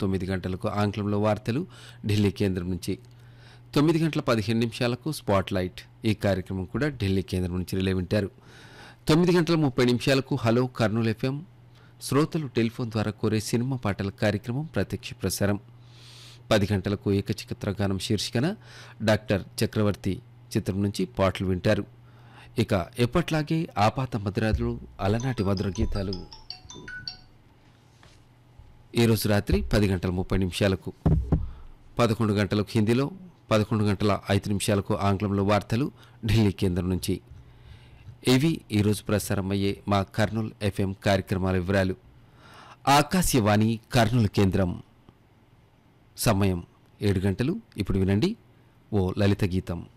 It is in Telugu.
తొమ్మిది గంటలకు ఆంగ్లంలో వార్తలు ఢిల్లీ కేంద్రం నుంచి తొమ్మిది గంటల పదిహేను నిమిషాలకు స్పాట్ లైట్ ఈ కార్యక్రమం కూడా ఢిల్లీ కేంద్రం నుంచి రిలే వింటారు తొమ్మిది గంటల ముప్పై నిమిషాలకు హలో కర్నూలు ఎఫ్ఎం శ్రోతలు టెలిఫోన్ ద్వారా కోరే సినిమా పాటల కార్యక్రమం ప్రత్యక్ష ప్రసారం పది గంటలకు ఏకచిత్ర గానం శీర్షికన డాక్టర్ చక్రవర్తి చిత్రం నుంచి పాటలు వింటారు ఇక ఎప్పట్లాగే ఆపాత మధురాదులు అలనాటి మధుర గీతాలు ఈరోజు రాత్రి పది గంటల ముప్పై నిమిషాలకు పదకొండు గంటలకు హిందీలో పదకొండు గంటల ఐదు నిమిషాలకు ఆంగ్లంలో వార్తలు ఢిల్లీ కేంద్రం నుంచి ఇవి ఈరోజు ప్రసారమయ్యే మా కర్నూలు ఎఫ్ఎం కార్యక్రమాల వివరాలు ఆకాశవాణి కర్నూలు కేంద్రం సమయం ఏడు గంటలు ఇప్పుడు వినండి ఓ లలిత గీతం